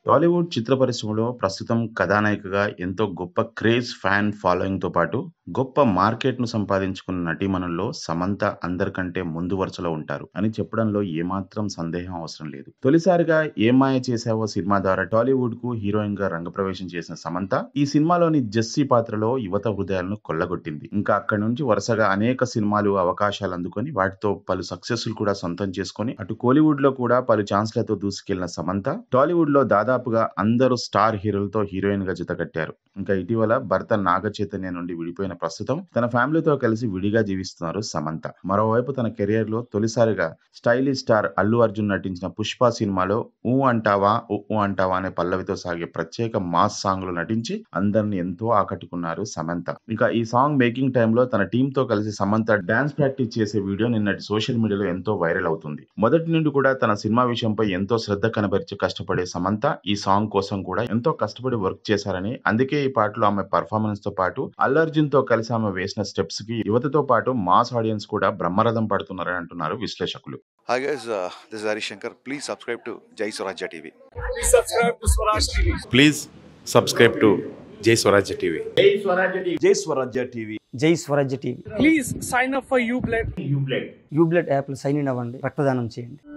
టాలీవుడ్ చిత్ర పరిశ్రమలో ప్రస్తుతం కథానాయికగా ఎంతో గొప్ప క్రేజ్ ఫ్యాన్ ఫాలోయింగ్తో పాటు గొప్ప మార్కెట్ను సంపాదించుకున్న నటీమణుల్లో సమంత అందరికంటే ముందు వరుసలో ఉంటారు అని చెప్పడంలో ఏమాత్రం సందేహం అవసరం లేదు తొలిసారిగా ఏం మాయ చేశావో సినిమా ద్వారా టాలీవుడ్ కు హీరోయిన్ గా రంగప్రవేశం చేసిన సమంత ఈ సినిమాలోని జెస్సీ పాత్రలో యువత హృదయాలను కొల్లగొట్టింది ఇంకా అక్కడి నుంచి వరుసగా అనేక సినిమాలు అవకాశాలు అందుకొని వాటితో పలు సక్సెస్లు కూడా సొంతం చేసుకొని అటు కోలీవుడ్ లో కూడా పలు ఛాన్స్లతో దూసుకెళ్లిన సమంత టాలీవుడ్ లో దాదాపుగా అందరూ స్టార్ హీరోలతో హీరోయిన్ గా జతకట్టారు ఇంకా ఇటీవల భర్త నాగ చైతన్య నుండి విడిపోయిన ప్రస్తుతం తన ఫ్యామిలీతో కలిసి విడిగా జీవిస్తున్నారు సమంత మరోవైపు తన కెరియర్ లో తొలిసారిగా స్టైలిష్ స్టార్ అల్లు అర్జున్ నటించిన పుష్ప సినిమాలో ఊ అంటావా ఊ అంటావా అనే పల్లవితో సాగే ప్రత్యేక మాస్ సాంగ్ లో నటించి అందరిని ఎంతో ఆకట్టుకున్నారు సమంత ఇక ఈ సాంగ్ మేకింగ్ టైంలో తన టీమ్ తో కలిసి సమంత డాన్స్ ప్రాక్టీస్ చేసే వీడియో నిన్నటి సోషల్ మీడియాలో ఎంతో వైరల్ అవుతుంది మొదటి నుండి కూడా తన సినిమా విషయంపై ఎంతో శ్రద్ధ కనబరిచి కష్టపడే సమంత ఈ సాంగ్ కోసం కూడా ఎంతో కష్టపడి వర్క్ చేశారని అందుకే ఈ పాటలో ఆమె పర్ఫార్మెన్స్ తో పాటు అల్లు అర్జున్ తో కలిసి ఆమె వేసిన స్టెప్స్ కి యువతతో పాటు మాస్ ఆడియన్స్ కూడా బ్రహ్మరథం పడుతున్నారని అంటున్నారు విశ్లేషకులు Hi guys, uh, this is Hari Shankar. Please subscribe to Jai Swarajya TV. Please subscribe to Swaraj TV. Please subscribe to Jai Swarajya TV Jai Swarajya TV Jai Swarajya TV Please sign up for UBLED. UBLED యాప్లో sign in అవ్వండి రక్తదానం చేయండి